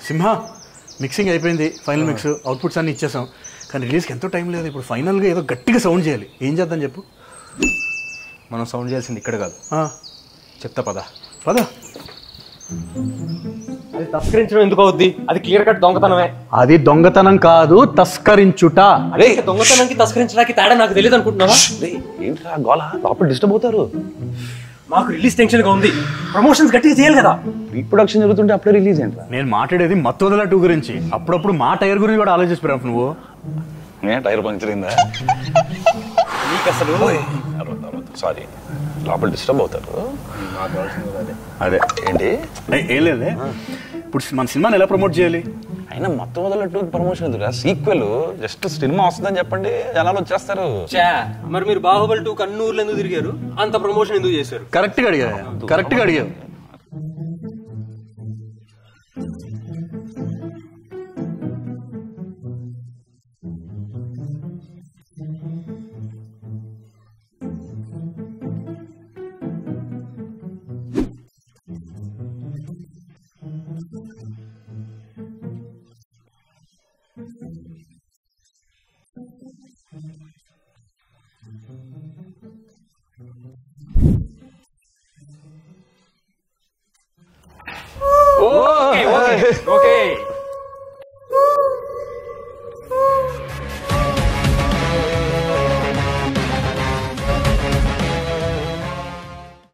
సింహ mixing అయిపోయింది final mix outputs అన్ని ఇచ్చేసాం కానీ రిలీజ్కి ఎంతో టైం లేదు ఇప్పుడు ఫైనల్గా ఏదో గట్టిగా సౌండ్ చేయాలి ఏం చేద్దాం చెప్పు మనం సౌండ్ చేయాల్సింది ఇక్కడ కాదు ఆ, చెప్తా పద పద అది తస్కరించడం ఎందుకు అవుద్ది అది క్లియర్ కట్ దొంగతనమే అది దొంగతనం కాదు తస్కరించుట అదే దొంగతనానికి తస్కరించడానికి తేడా నాకు తెలియదు అనుకుంటున్నావా ఏంట్రా గోళ లోపల డిస్టర్బ్ అవుతారు మాకు రిలీజ్ టెన్షన్ గా ఉంది ప్రమోషన్స్ గట్టిగా చేయాలి కదా రీప్రొడక్షన్ జరుగుతుంటే అప్పుడే రిలీజ్ ఏంట్రా నేను మాట్లాడేది మత్తోదల టూ గురించి అప్పుడప్పుడు మా టైర్ గురించి కూడా ఆలోచిస్తున్నావు నువ్వు ఏ టైర్ పంక్చర్ అయిందా నీకు అసలు సారీ లోపల డిస్టర్బ్ అవుతారు అదే ఏంటి ఏ- ఏం లేదే ఇప్పుడు మన సినిమాని ఎలా ప్రమోట్ చేయాలి అయినా మొత్తం మొదలట్టు ప్రమోషన్ ఎందుకురా సీక్వెల్ జస్ట్ సినిమా వస్తుందని చెప్పండి జనాలు వచ్చేస్తారు చా మరి మీరు బాహుబలి టూ కన్నూర్లు ఎందుకు తిరిగారు అంత ప్రమోషన్ ఎందుకు చేశారు కరెక్ట్గా అడిగా కరెక్ట్గా అడిగావు ఓకే